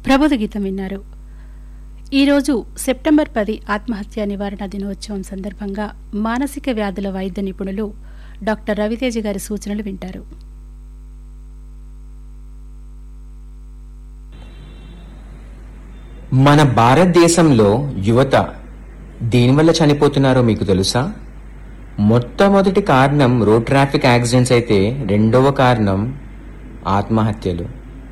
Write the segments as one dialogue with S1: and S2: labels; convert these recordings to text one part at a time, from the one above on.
S1: ప్రబోధ గీతం విన్నారు ఈరోజు సెప్టెంబర్ పది ఆత్మహత్య నివారణ దినోత్సవం సందర్భంగా మానసిక వ్యాధుల వైద్య నిపుణులు డాక్టర్ రవితేజ గారి సూచనలు వింటారు
S2: మన భారతదేశంలో యువత దేనివల్ల చనిపోతున్నారో మీకు తెలుసా మొట్టమొదటి కారణం రోడ్ ట్రాఫిక్ యాక్సిడెంట్స్ అయితే రెండవ కారణం ఆత్మహత్యలు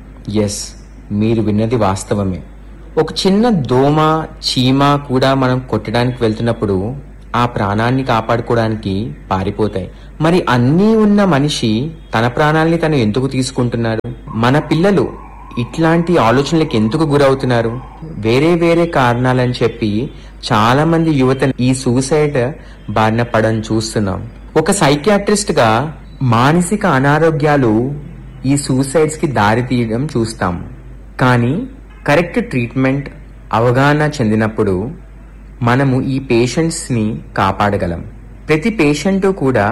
S2: ఎస్ మీరు విన్నది వాస్తవమే ఒక చిన్న దోమ చీమ కూడా మనం కొట్టడానికి వెళ్తున్నప్పుడు ఆ ప్రాణాన్ని కాపాడుకోవడానికి పారిపోతాయి మరి అన్నీ ఉన్న మనిషి తన ప్రాణాల్ని తను ఎందుకు తీసుకుంటున్నాడు మన పిల్లలు ఇట్లాంటి ఆలోచనలకు ఎందుకు గురవుతున్నారు వేరే వేరే కారణాలని చెప్పి చాలా మంది యువత ఈ సూసైడ్ బారిన పడని చూస్తున్నాం ఒక సైకియాట్రిస్ట్ గా మానసిక అనారోగ్యాలు ఈ సూసైడ్స్ కి దారి తీయడం చూస్తాం కానీ కరెక్ట్ ట్రీట్మెంట్ అవగాహన చెందినప్పుడు మనము ఈ పేషెంట్స్ ని కాపాడగలం ప్రతి పేషెంట్ కూడా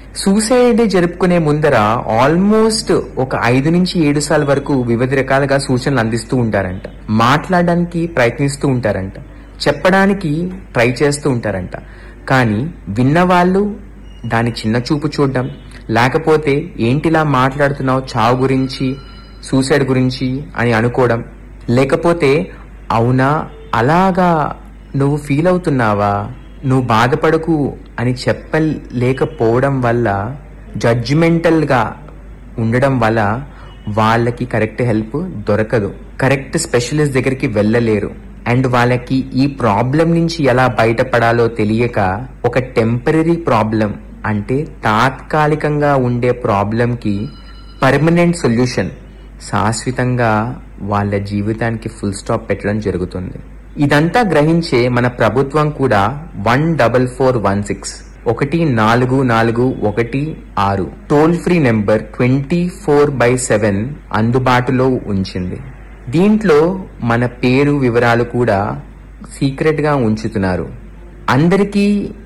S2: సూసైడ్ జరుపుకునే ముందర ఆల్మోస్ట్ ఒక ఐదు నుంచి ఏడు సార్లు వరకు వివిధ రకాలుగా సూచనలు అందిస్తూ ఉంటారంట మాట్లాడడానికి ప్రయత్నిస్తూ ఉంటారంట చెప్పడానికి ట్రై చేస్తూ ఉంటారంట కానీ విన్నవాళ్ళు దాని చిన్న చూపు చూడడం లేకపోతే ఏంటిలా మాట్లాడుతున్నావు చావు గురించి సూసైడ్ గురించి అని అనుకోవడం లేకపోతే అవునా అలాగా నువ్వు ఫీల్ అవుతున్నావా నువ్వు బాధపడకు అని చెప్పలేకపోవడం వల్ల జడ్జిమెంటల్గా ఉండడం వల్ల వాళ్ళకి కరెక్ట్ హెల్ప్ దొరకదు కరెక్ట్ స్పెషలిస్ట్ దగ్గరికి వెళ్ళలేరు అండ్ వాళ్ళకి ఈ ప్రాబ్లం నుంచి ఎలా బయటపడాలో తెలియక ఒక టెంపరీ ప్రాబ్లం అంటే తాత్కాలికంగా ఉండే ప్రాబ్లంకి పర్మనెంట్ సొల్యూషన్ శాశ్వతంగా వాళ్ళ జీవితానికి ఫుల్ స్టాప్ పెట్టడం జరుగుతుంది ఇదంతా గ్రహించే మన ప్రభుత్వం కూడా one double four one six ఒకటి నాలుగు నాలుగు ఒకటి ఆరు toll free number twenty four by seven అందుబాటులో ఉంచింది దీంట్లో మన పేరు వివరాలు కూడా సీక్రెట్ గా ఉంచుతున్నారు అందరికీ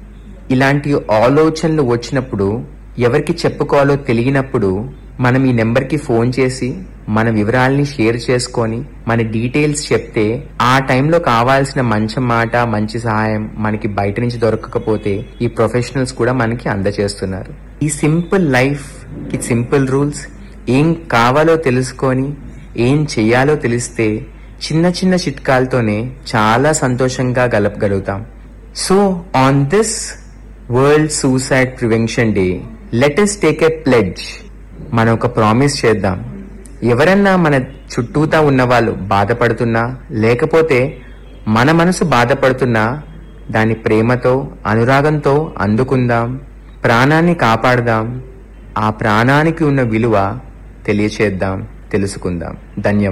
S2: ఇలాంటి ఆలోచనలు వచ్చినప్పుడు ఎవరికి చెప్పుకోవాలో తెలియనప్పుడు మనం ఈ నెంబర్కి ఫోన్ చేసి మన వివరాల్ని షేర్ చేసుకొని మన డీటెయిల్స్ చెప్తే ఆ టైంలో కావాల్సిన మంచి మాట మంచి సహాయం మనకి బయట నుంచి దొరకకపోతే ఈ ప్రొఫెషనల్స్ కూడా మనకి అందజేస్తున్నారు ఈ సింపుల్ లైఫ్ కి సింపుల్ రూల్స్ ఏం కావాలో తెలుసుకొని ఏం చెయ్యాలో తెలిస్తే చిన్న చిన్న చిట్కాలతోనే చాలా సంతోషంగా గలపగలుగుతాం so on this world suicide prevention day let us take a pledge మనం ఒక ప్రామిస్ చేద్దాం ఎవరన్నా మన చుట్టూతా ఉన్న వాళ్ళు బాధపడుతున్నా లేకపోతే మన మనసు బాధపడుతున్నా దాని ప్రేమతో అనురాగంతో అందుకుందాం ప్రాణాన్ని కాపాడదాం ఆ ప్రాణానికి ఉన్న విలువ తెలియచేద్దాం తెలుసుకుందాం ధన్యవాదాలు